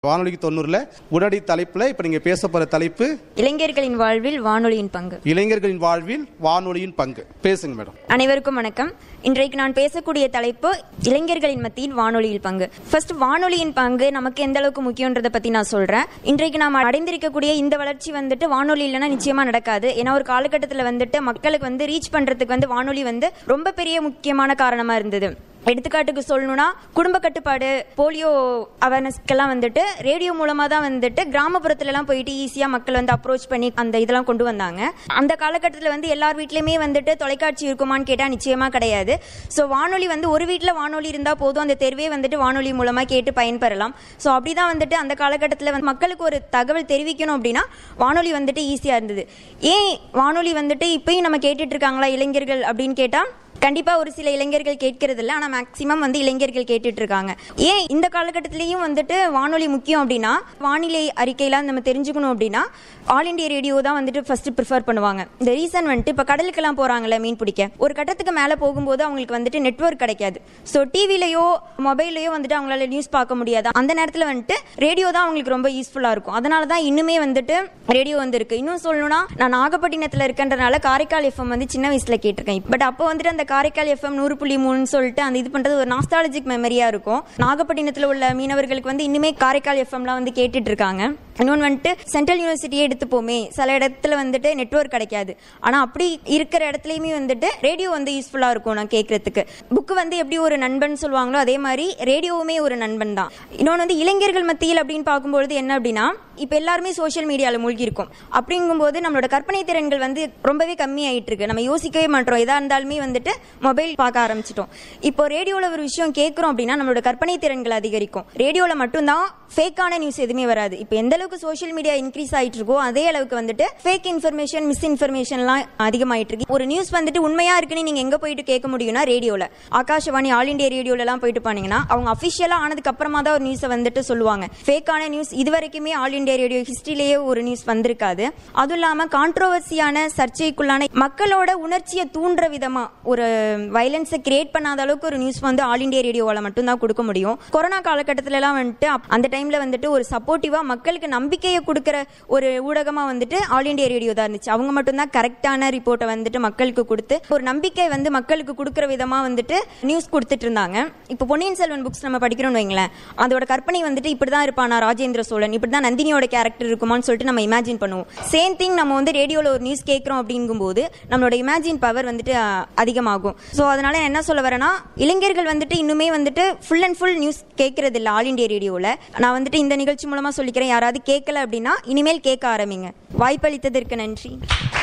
வானொலிக்கு தொண்ணூறுல உடனடி தலைப்புல இப்ப நீங்க பேச போற தலைப்பு இளைஞர்களின் வாழ்வில் வானொலியின் பங்கு இளைஞர்களின் வாழ்வில் வானொலியின் பங்கு பேசுங்க மேடம் அனைவருக்கும் வணக்கம் இன்றைக்கு நான் பேசக்கூடிய தலைப்பு இளைஞர்களின் மத்தியில் வானொலியில் பங்கு ஃபர்ஸ்ட் வானொலியின் பங்கு நமக்கு எந்த அளவுக்கு முக்கியன்றதை பத்தி நான் சொல்றேன் இன்றைக்கு நாம் அடைந்திருக்கக்கூடிய இந்த வளர்ச்சி வந்துட்டு வானொலி இல்லைன்னா நிச்சயமா நடக்காது ஏன்னா ஒரு காலகட்டத்தில் வந்துட்டு மக்களுக்கு வந்து ரீச் பண்றதுக்கு வந்து வானொலி வந்து ரொம்ப பெரிய முக்கியமான காரணமா இருந்தது எடுத்துக்காட்டுக்கு சொல்லணும்னா குடும்ப கட்டுப்பாடு போலியோ அவேர்னஸ்க்கெல்லாம் வந்துட்டு ரேடியோ மூலமா தான் வந்துட்டு கிராமப்புறத்துல எல்லாம் போயிட்டு ஈஸியா மக்கள் வந்து அப்ரோச் பண்ணி அந்த இதெல்லாம் கொண்டு வந்தாங்க அந்த காலகட்டத்தில் வந்து எல்லார் வீட்லயுமே வந்துட்டு தொலைக்காட்சி இருக்குமான்னு கேட்டா நிச்சயமா கிடையாது ஸோ வானொலி வந்து ஒரு வீட்டில் வானொலி இருந்தா போதும் அந்த தெருவே வந்துட்டு வானொலி மூலமா கேட்டு பயன்பெறலாம் ஸோ அப்படிதான் வந்துட்டு அந்த காலகட்டத்தில் வந்து மக்களுக்கு ஒரு தகவல் தெரிவிக்கணும் அப்படின்னா வானொலி வந்துட்டு ஈஸியா இருந்தது ஏன் வானொலி வந்துட்டு இப்பயும் நம்ம கேட்டுட்டு இருக்காங்களா இளைஞர்கள் அப்படின்னு கேட்டா கண்டிப்பா ஒரு சில இளைஞர்கள் கேட்கறது இல்ல ஆனா மேக்சிமம் வந்து இளைஞர்கள் கேட்டுட்டு இருக்காங்க ஏன் இந்த காலகட்டத்திலயும் வந்துட்டு வானொலி முக்கியம் அப்படின்னா வானிலை அறிக்கையெல்லாம் நம்ம தெரிஞ்சுக்கணும் அப்படின்னா ஆல் இண்டியா ரேடியோ தான் வந்துட்டு ஃபர்ஸ்ட் ப்ரிஃபர் பண்ணுவாங்க இந்த ரீசன் வந்துட்டு இப்ப கடலுக்கெல்லாம் போறாங்கல்ல மீன் பிடிக்க ஒரு கட்டத்துக்கு மேல போகும்போது அவங்களுக்கு வந்துட்டு நெட்வொர்க் கிடைக்காது ஸோ டிவிலையோ மொபைல்லையோ வந்துட்டு அவங்களால நியூஸ் பார்க்க முடியாது அந்த நேரத்துல வந்துட்டு ரேடியோ தான் அவங்களுக்கு ரொம்ப யூஸ்ஃபுல்லா இருக்கும் அதனால தான் இன்னுமே வந்துட்டு ரேடியோ வந்திருக்கு இன்னும் சொல்லணும்னா நான் நாகப்பட்டினத்துல இருக்கன்றனால காரைக்கால் எஃப்எம் வந்து சின்ன வயசுல கேட்டிருக்கேன் பட் அப்போ வந்துட்டு அந்த காரைக்கால் எஃப்எம் நூறு புள்ளி மூணுன்னு சொல்லிட்டு அந்த இது பண்றது ஒரு நாஸ்டாலஜிக் மெமரியா இருக்கும் நாகப்பட்டினத்துல உள்ள மீனவர்களுக்கு வந்து இன்னுமே காரைக்கால் எஃப்எம்லாம் வந்து கேட்டுட்டு இருக்காங்க இன்னொன்று வந்துட்டு சென்ட்ரல் யூனிவர்சிட்டியே எடுத்துப்போமே சில இடத்துல வந்துட்டு நெட்வொர்க் கிடைக்காது ஆனா அப்படி இருக்கிற இடத்துலயுமே வந்துட்டு ரேடியோ வந்து யூஸ்ஃபுல்லா இருக்கும் நான் கேட்கறதுக்கு புக்கு வந்து எப்படி ஒரு நண்பன் சொல்லுவாங்களோ அதே மாதிரி ரேடியோவுமே ஒரு நண்பன் தான் இன்னொன்று வந்து இளைஞர்கள் மத்தியில் அப்படின்னு பார்க்கும்பொழுது என்ன அப்படின்னா இப்போ எல்லாருமே சோஷியல் மீடியாவில் மூழ்கி இருக்கும் அப்படிங்கும்போது நம்மளோட கற்பனை திறன்கள் வந்து ரொம்பவே கம்மி ஆயிட்டு இருக்கு நம்ம யோசிக்கவே மாட்டோம் எதா இருந்தாலுமே வந்துட்டு மொபைல் பார்க்க ஆரம்பிச்சிட்டோம் இப்போ ரேடியோவில் ஒரு விஷயம் கேட்குறோம் அப்படின்னா நம்மளோட கற்பனை திறன்கள் அதிகரிக்கும் ரேடியோவில் மட்டும்தான் ஃபேக்கான நியூஸ் எதுவுமே வராது இப்போ எந்த அளவுக்கு சோஷியல் மீடியா இன்க்ரீஸ் ஆயிட்டு இருக்கோ அதே அளவுக்கு வந்துட்டு ஃபேக் இன்ஃபர்மேஷன் மிஸ் இன்ஃபர்மேஷன்லாம் அதிகமாயிட்டு இருக்கு ஒரு நியூஸ் வந்துட்டு உண்மையா இருக்குன்னு நீங்க எங்க போயிட்டு கேட்க முடியும்னா ரேடியோல ஆகாஷவாணி ஆல் இண்டியா ரேடியோல எல்லாம் போயிட்டு போனீங்கன்னா அவங்க அபிஷியலா ஆனதுக்கு அப்புறமா தான் ஒரு நியூஸை வந்துட்டு சொல்லுவாங்க ஃபேக்கான நியூஸ் இது வரைக்குமே ஆல் இண்டியா ரேடியோ ஹிஸ்டரியிலேயே ஒரு நியூஸ் வந்திருக்காது அதுவும் இல்லாம கான்ட்ரோவர்சியான சர்ச்சைக்குள்ளான மக்களோட உணர்ச்சியை தூண்டுற விதமா ஒரு வயலன்ஸை கிரியேட் பண்ணாத அளவுக்கு ஒரு நியூஸ் வந்து ஆல் இண்டியா ரேடியோவால மட்டும்தான் கொடுக்க முடியும் கொரோனா காலகட்டத்துல எல்லாம் வந்துட்டு அப்- அந்த டைம்ல வந்துட்டு ஒரு சப்போர்ட்டிவா மக்களுக்கு நம்பிக்கையை கொடுக்கிற ஒரு ஊடகமா வந்துட்டு ஆல் இண்டியா ரேடியோ தான் இருந்துச்சு அவங்க மட்டும்தான் கரெக்டான ரிப்போர்ட்டை வந்துட்டு மக்களுக்கு கொடுத்து ஒரு நம்பிக்கை வந்து மக்களுக்கு கொடுக்கிற விதமா வந்துட்டு நியூஸ் கொடுத்துட்டு இருந்தாங்க இப்போ பொன்னியின் செல்வன் புக்ஸ் நம்ம படிக்கிறோம்னு வைங்களேன் அதோட கற்பனை வந்துட்டு இப்படிதான் இருப்பானா ராஜேந்திர சோழன் இப்படிதான் நந்தினியோட கேரக்டர் இருக்குமான்னு சொல்லிட்டு நம்ம இமேஜின் பண்ணுவோம் சேம் திங் நம்ம வந்து ரேடியோல ஒரு நியூஸ் கேட்கிறோம் அப்படிங்கும்போது நம்மளோட இமேஜின் பவர் வந்துட்டு அஹ், அதிகமாகும் ஸோ அதனால நான் என்ன சொல்ல வரேன்னா இளைஞர்கள் வந்துட்டு இன்னுமே வந்துட்டு ஃபுல் அண்ட் ஃபுல் நியூஸ் கேட்கறது இல்லை ஆல் இண்டியா ரேடியோவில் நான் வந்துட்டு இந்த நிகழ்ச்சி மூலமா சொல்லிக்கிறேன் யாராவது கேட்கல அப்படின்னா இனிமேல் கேட்க ஆரம்பிங்க வாய்ப்பளித்ததற்கு நன்றி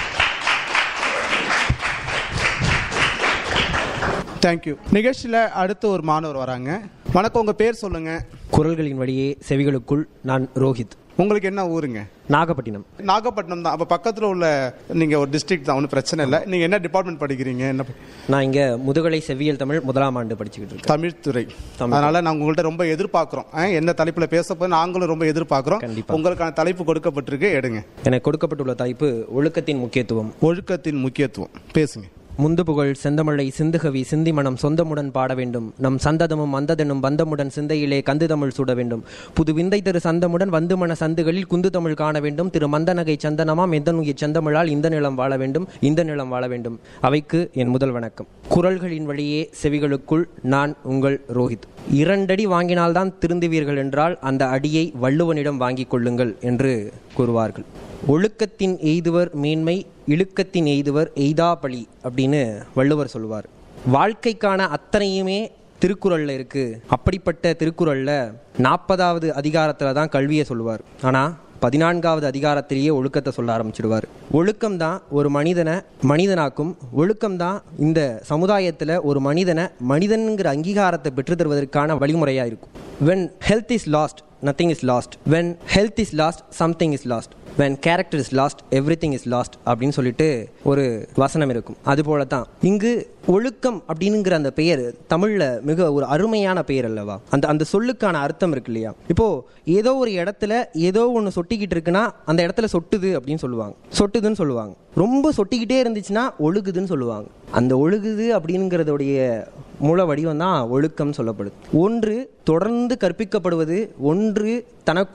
தேங்க்யூ நிகழ்ச்சியில அடுத்து ஒரு மாணவர் வராங்க வணக்கம் உங்க பேர் சொல்லுங்க குரல்களின் வழியே செவிகளுக்குள் நான் ரோஹித் உங்களுக்கு என்ன ஊருங்க நாகப்பட்டினம் நாகப்பட்டினம் தான் அப்ப பக்கத்துல உள்ள நீங்க ஒரு டிஸ்ட்ரிக்ட் தான் ஒன்றும் பிரச்சனை இல்லை நீங்க என்ன டிபார்ட்மெண்ட் படிக்கிறீங்க என்ன ப- நான் இங்க முதுகலை செவ்வியல் தமிழ் முதலாம் ஆண்டு படிச்சுக்கிட்டு இருக்கேன் தமிழ் துறை தமிழ். அதனால நாங்க உங்கள்ட்ட ரொம்ப எதிர்பார்க்கிறோம் ஆ, என்ன தலைப்புல பேச போய் நாங்களும் ரொம்ப எதிர்பார்க்கிறோம் கண்டிப்பா. உங்களுக்கான தலைப்பு கொடுக்கப்பட்டிருக்கு எடுங்க எனக்கு கொடுக்கப்பட்டுள்ள தலைப்பு ஒழுக்கத்தின் முக்கியத்துவம் ஒழுக்கத்தின் முக்கியத்துவம் பேசுங்க முந்து புகழ் செந்தமிழை சிந்துகவி சிந்தி மனம் சொந்தமுடன் பாட வேண்டும் நம் சந்ததமும் வந்ததெனும் பந்தமுடன் சிந்தையிலே கந்து தமிழ் சூட வேண்டும் புது விந்தை திரு சந்தமுடன் வந்து மன சந்துகளில் குந்து தமிழ் காண வேண்டும் திரு மந்தநகை சந்தனமாம் எந்த நுகிய செந்தமிழால் இந்த நிலம் வாழ வேண்டும் இந்த நிலம் வாழ வேண்டும் அவைக்கு என் முதல் வணக்கம் குரல்களின் வழியே செவிகளுக்குள் நான் உங்கள் ரோஹித் இரண்டடி வாங்கினால்தான் திருந்துவீர்கள் என்றால் அந்த அடியை வள்ளுவனிடம் வாங்கிக் கொள்ளுங்கள் என்று கூறுவார்கள் ஒழுக்கத்தின் எய்துவர் மேன்மை இழுக்கத்தின் எய்துவர் எய்தாபலி அப்படின்னு வள்ளுவர் சொல்லுவார் வாழ்க்கைக்கான அத்தனையுமே திருக்குறள்ல இருக்கு அப்படிப்பட்ட திருக்குறள்ல நாற்பதாவது அதிகாரத்துல தான் கல்வியை சொல்லுவார் ஆனா பதினான்காவது அதிகாரத்திலேயே ஒழுக்கத்தை சொல்ல ஆரம்பிச்சிடுவார் ஒழுக்கம் தான் ஒரு மனிதனை மனிதனாக்கும் ஒழுக்கம் தான் இந்த சமுதாயத்துல ஒரு மனிதனை மனிதன்கிற அங்கீகாரத்தை பெற்று தருவதற்கான வழிமுறையா இருக்கும் when health is lost nothing is lost when health is lost something is lost when character is lost everything is lost அப்படின்னு சொல்லிட்டு ஒரு வசனம் இருக்கும் அது போல தான் இங்கு ஒழுக்கம் அப்படிங்கிற அந்த பெயர் தமிழ்ல மிக ஒரு அருமையான பெயர் அல்லவா அந்த அந்த சொல்லுக்கான அர்த்தம் இருக்கு இல்லையா இப்போ ஏதோ ஒரு இடத்துல ஏதோ ஒன்று சொட்டிக்கிட்டு இருக்குன்னா அந்த இடத்துல சொட்டுது அப்படின்னு சொல்லுவாங்க சொட்டுதுன்னு சொல்லுவாங்க ரொம்ப சொட்டிக்கிட்டே இருந்துச்சுன்னா ஒழுகுதுன்னு சொல்லுவாங்க அந்த ஒழுகுது அப்படிங்கிறதுடைய மூல வடிவம் தான் ஒழுக்கம் சொல்லப்படுது ஒன்று தொடர்ந்து கற்பிக்கப்படுவது ஒன்று தனக்கு